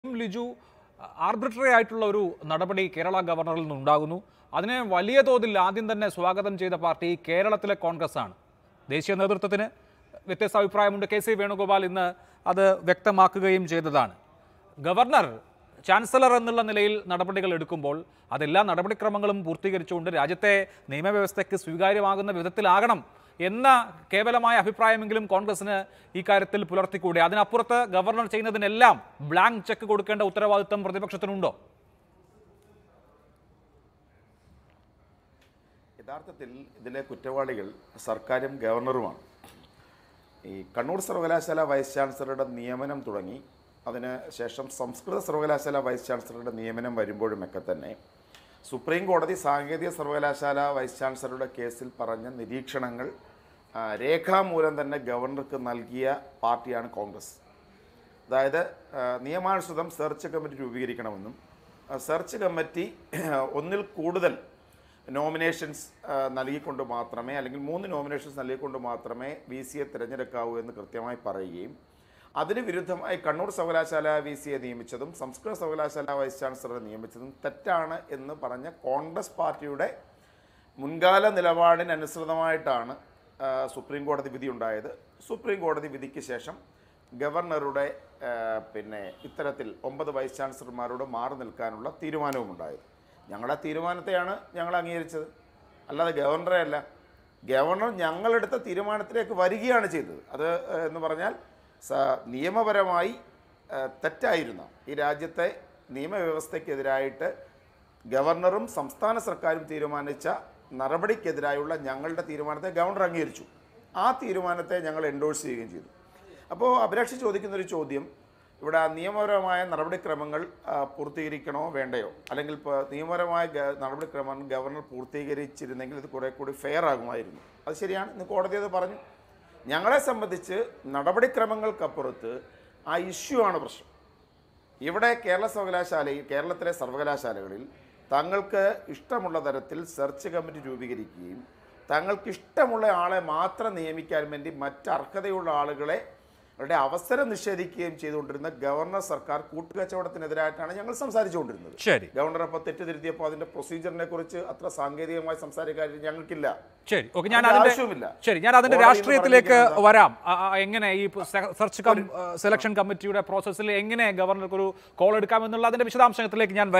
M Liju arbitrary ആയിട്ടുള്ള ഒരു നടപടി കേരള ഗവർണറിൽ നിന്നുണ്ടാകുന്നു അതിനെ വലിയ തോതിൽ ആദ്യം തന്നെ സ്വാഗതം ചെയ്ത പാർട്ടി കേരളത്തിലെ കോൺഗ്രസ് ആണ് ദേശീയ നേതൃത്വത്തിന് വ്യത്യസ്ത അഭിപ്രായമുണ്ട് കെ സി വേണുഗോപാൽ ഇന്ന് അത് വ്യക്തമാക്കുകയും ചെയ്തതാണ് ഗവർണർ ചാൻസലർ എന്നുള്ള നിലയിൽ നടപടികൾ എടുക്കുമ്പോൾ അതെല്ലാ നടപടിക്രമങ്ങളും പൂർത്തീകരിച്ചുകൊണ്ട് രാജ്യത്തെ നിയമവ്യവസ്ഥയ്ക്ക് സ്വീകാര്യമാകുന്ന വിധത്തിലാകണം എന്ന കേവലമായ അഭിപ്രായമെങ്കിലും കോൺഗ്രസിന് ഈ കാര്യത്തിൽ പുലർത്തിക്കൂടെ അതിനപ്പുറത്ത് ഗവർണർ ചെയ്യുന്നതിനെല്ലാം ബ്ലാങ്ക് ചെക്ക് കൊടുക്കേണ്ട ഉത്തരവാദിത്തം പ്രതിപക്ഷത്തിനുണ്ടോ യഥാർത്ഥത്തിൽ ഇതിലെ കുറ്റവാളികൾ സർക്കാരും ഗവർണറുമാണ് ഈ കണ്ണൂർ സർവകലാശാല വൈസ് ചാൻസലറുടെ നിയമനം തുടങ്ങി അതിന് ശേഷം സംസ്കൃത സർവകലാശാല വൈസ് ചാൻസലറുടെ നിയമനം വരുമ്പോഴുമൊക്കെ തന്നെ സുപ്രീം കോടതി സാങ്കേതിക സർവകലാശാല വൈസ് ചാൻസലറുടെ കേസിൽ പറഞ്ഞ നിരീക്ഷണങ്ങൾ ആ, രേഖാമൂലം തന്നെ ഗവർണർക്ക് നൽകിയ പാർട്ടിയാണ് കോൺഗ്രസ് അതായത് ആ, നിയമാനുസൃതം സെർച്ച് കമ്മിറ്റി രൂപീകരിക്കണമെന്നും ആ, സെർച്ച് കമ്മിറ്റി ഒന്നിൽ കൂടുതൽ നോമിനേഷൻസ് ആ, നൽകിക്കൊണ്ട് മാത്രമേ അല്ലെങ്കിൽ മൂന്ന് നോമിനേഷൻസ് നൽകിക്കൊണ്ട് മാത്രമേ വി സിയെ തിരഞ്ഞെടുക്കാവൂ എന്ന് കൃത്യമായി പറയുകയും അതിന് വിരുദ്ധമായി കണ്ണൂർ സർവകലാശാല വി സിയെ നിയമിച്ചതും സംസ്കൃത സർവകലാശാല വൈസ് ചാൻസലറെ നിയമിച്ചതും തെറ്റാണ് എന്ന് പറഞ്ഞ കോൺഗ്രസ് പാർട്ടിയുടെ മുൻകാല നിലപാടിനനുസൃതമായിട്ടാണ് ആ, സുപ്രീം കോടതി വിധി ഉണ്ടായത് സുപ്രീം കോടതി വിധിക്ക് ശേഷം ഗവർണറുടെ ആ, പിന്നെ ഇത്തരത്തിൽ ഒമ്പത് വൈസ് ചാൻസലർമാരോട് മാറി നിൽക്കാനുള്ള തീരുമാനവുമുണ്ടായത് ഞങ്ങളുടെ തീരുമാനത്തെയാണ് ഞങ്ങൾ അംഗീകരിച്ചത് അല്ലാതെ ഗവർണറെ അല്ല ഗവർണർ ഞങ്ങളെടുത്ത തീരുമാനത്തിലേക്ക് വരികയാണ് ചെയ്തത് അത് ആ, എന്ന് പറഞ്ഞാൽ സ- നിയമപരമായി ആ, തെറ്റായിരുന്ന ഈ രാജ്യത്തെ നിയമവ്യവസ്ഥയ്ക്കെതിരായിട്ട് ഗവർണറും സംസ്ഥാന സർക്കാരും തീരുമാനിച്ച നടപടിക്കെതിരായുള്ള ഞങ്ങളുടെ തീരുമാനത്തെ ഗവർണർ അംഗീകരിച്ചു ആ തീരുമാനത്തെ ഞങ്ങൾ എൻഡോഴ്സ് ചെയ്യുകയും ചെയ്തു അപ്പോൾ അഭിലാഷ് ചോദിക്കുന്ന ഒരു ചോദ്യം ഇവിടെ നിയമപരമായ നടപടിക്രമങ്ങൾ ആ, പൂർത്തീകരിക്കണോ വേണ്ടയോ അല്ലെങ്കിൽ ഇപ്പോൾ നിയമപരമായ ഗ- നടപടിക്രമങ്ങൾ ഗവർണർ പൂർത്തീകരിച്ചിരുന്നെങ്കിൽ ഇത് കുറേ കൂടി ഫെയർ ആകുമായിരുന്നു അത് ശരിയാണ് ഇന്ന് കോടതി അത് പറഞ്ഞു ഞങ്ങളെ സംബന്ധിച്ച് നടപടിക്രമങ്ങൾക്കപ്പുറത്ത് ആ ഇഷ്യൂ ആണ് പ്രശ്നം ഇവിടെ കേരള സർവകലാശാലയിൽ കേരളത്തിലെ സർവകലാശാലകളിൽ തങ്ങൾക്ക് ഇഷ്ടമുള്ള തരത്തിൽ സെർച്ച് കമ്മിറ്റി രൂപീകരിക്കുകയും തങ്ങൾക്ക് ഇഷ്ടമുള്ള ആളെ മാത്രം നിയമിക്കാൻ വേണ്ടി മറ്റ് അർഹതയുള്ള ആളുകളെ അവരുടെ അവസരം നിഷേധിക്കുകയും ചെയ്തുകൊണ്ടിരുന്ന ഗവർണർ സർക്കാർ കൂട്ടുകച്ചവടത്തിനെതിരായിട്ടാണ് ഞങ്ങൾ സംസാരിച്ചുകൊണ്ടിരുന്നത് ശരി ഗവർണർ അപ്പോൾ തെറ്റിദ്ധരുത്തിയപ്പോൾ അതിന്റെ പ്രൊസീജിയറിനെ കുറിച്ച് അത്ര സാങ്കേതികമായി സംസാരിക്കാൻ ഞങ്ങൾക്കില്ല ശരി ഓക്കെ ഞാൻ അതിന്റെ അതിന്റെ ആവശ്യവുമില്ല. ശരി ഞാൻ അതിന്റെ കോടതി എന്ന് രാഷ്ട്രീയത്തിലേക്ക് പറഞ്ഞിരിക്കുന്നത് വരാം ആ, ആ, എങ്ങനെ ഈ സെർച്ച് കം സെലക്ഷൻ കമ്മിറ്റിയുടെ പ്രോസസ്സിൽ എങ്ങനെ ഗവർണർക്ക് ഒരു കോൾ എടുക്കാം എന്നുള്ള അതിന്റെ വിശദാംശത്തിലേക്ക് ഞാൻ വരാം